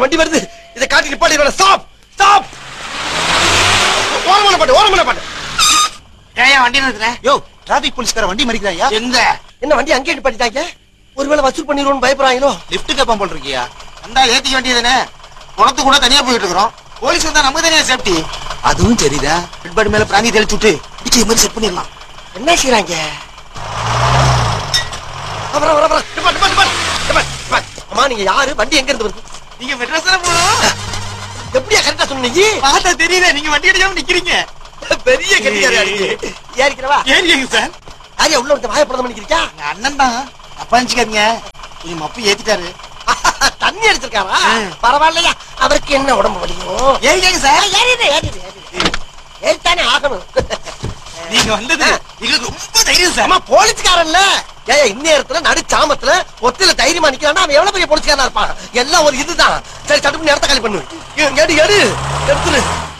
ஒரு வண்டி வருது இதை காட்டி நிப்பாட்டி ஸ்டாப் ஸ்டாப் ஓரமான பாட்டு ஓரமான பாட்டு ஏன் வண்டி நிறுத்துற யோ டிராபிக் போலீஸ்கார வண்டி மறிக்கிறாயா எந்த என்ன வண்டி அங்கேயே நிப்பாட்டிட்டாங்க ஒருவேளை வசூல் பண்ணிடுவோம்னு பயப்படுறாங்களோ லிப்ட் கேப்பான் போல் இருக்கியா வந்தா ஏத்திக்க வேண்டியதுதானே குளத்து கூட தனியா போயிட்டு இருக்கிறோம் போலீஸ் வந்தா நமக்கு தனியா சேஃப்டி அதுவும் சரிதான் ஹெட்பாடி மேல பிராந்தி தெளிச்சு விட்டு டிக்கி மாதிரி செட் பண்ணிடலாம் என்ன செய்யறாங்க அப்புறம் அப்புறம் அப்புறம் நிப்பாட்டு, நிப்பாட்டு, நிப்பாட்டு. நிப்பாட்டு, நிப்பாட்டு. அம்மா நீங்க யாரு வண்டி எங்க இருந்து வருது நீங்க மெட்ராஸ் தானே போகணும் எப்படியா கரெக்டா சொன்னீங்க பார்த்தா தெரியுதே நீங்க வண்டி அடிக்காம நிக்கிறீங்க பெரிய கட்டிக்காரியா இருக்கு ஏறிக்கிறவா ஏறிங்க சார் யாரியா உள்ள வந்து வாயப்படம் பண்ணிக்கிறியா எங்க அண்ணன் தான் அப்பா நினைச்சுக்காதீங்க கொஞ்சம் மப்பு ஏத்திட்டாரு தண்ணி அடிச்சிருக்காரா ஆ. பரவாயில்லையா அவருக்கு என்ன உடம்பு வலிக்கும் ஏறிங்க சார் ஏறிடு ஏறிடு ஏறிடு ஏறித்தானே ஆகணும் நீங்க வந்தது எங்களுக்கு ரொம்ப தைரியம் சார் அம்மா போலீஸ்காரன்ல ஏய் இந்நேரத்துல நடு சாமத்துல ஒத்தில தைரியமா நிக்கிறான்னா அவன் எவ்வளவு பெரிய போலீஸ்காரனா இருப்பான் எல்லாம் ஒரு இதுதான் சரி சட்டுப்பு நேரத்தை காலி பண்ணு எடு எடு எடுத்துரு